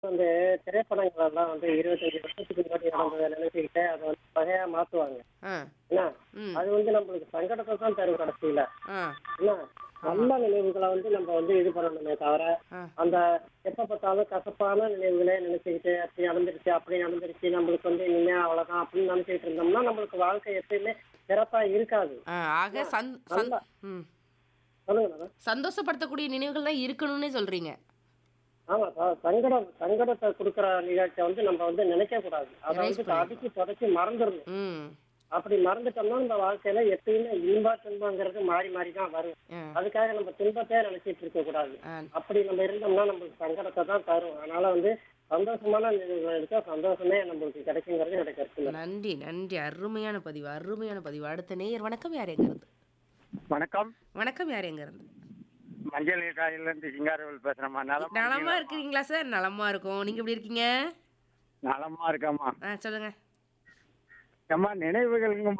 வந்து திரைப்படங்கள் எல்லாம் வந்து இருபத்தஞ்சு வருஷத்துக்கு முன்னாடி நடந்ததை நினைச்சுக்கிட்டு அதை வந்து பகையா மாத்துவாங்க ஆ என்ன ம் அது வந்து நம்மளுக்கு சங்கடத்தை தான் தரும் கடைசியில ஆ என்ன நல்ல நினைவுகளை வந்து நம்ம வந்து இது பண்ணணுமே தவிர ஆ. அந்த எப்ப பார்த்தாலும் கசப்பான நினைவுகளே நினைச்சுக்கிட்டு அப்படி நடந்துருச்சு அப்படி நடந்துருச்சு நம்மளுக்கு வந்து இனிமே அவ்வளவுதான் அப்படின்னு நினைச்சிட்டு இருந்தோம்னா நம்மளுக்கு வாழ்க்கை எப்பயுமே சிறப்பா இருக்காது ஆ ஆக சந் சந் நல்லா. ம் சொல்லுங்க மேடம் சந்தோஷப்படுத்தக்கூடிய நினைவுகள் தான் இருக்கணும்னே சொல்றீங்க ஆமா ச- சங்கடம் சங்கடத்தை கொடுக்குற நிகழ்ச்சியை வந்து நம்ம வந்து நினைக்க கூடாது அதை Erase வந்து பண்ணணும். அடிச்சு தொடச்சி மறந்துடணும் ம் அப்படி மறந்துட்டோம்னா நம்ம வாழ்க்கையில எப்பயுமே இன்பா துன்பங்கிறது மாறி மாறி தான் வரும் ஆ அதுக்காக நம்ம துன்பத்தையே நினைச்சிட்டு இருக்க கூடாது ஆ அப்படி நம்ம இருந்தோம்னா நம்மளுக்கு சங்கடத்தை தான் தரும் அதனால வந்து சந்தோஷமான நினைவுகள் எடுத்தா சந்தோஷமே நம்மளுக்கு கிடைக்குங்கிறது என்னோட கருத்து நன்றி நன்றி அருமையான பதிவு அருமையான பதிவு அடுத்த நேயர் வணக்கம் யார் எங்க இருந்து வணக்கம் வணக்கம் யார் எங்க இருந்து மஞ்சள் காயில இருந்து சிங்காரவேல் பேசுறேம்மா நலமா நலமா இருக்கிறீங்களா சார் நலமா இருக்கும் நீங்க எப்படி இருக்கீங்க நலமா இருக்கம்மா ஆ சொல்லுங்க ஏம்மா நினைவுகள்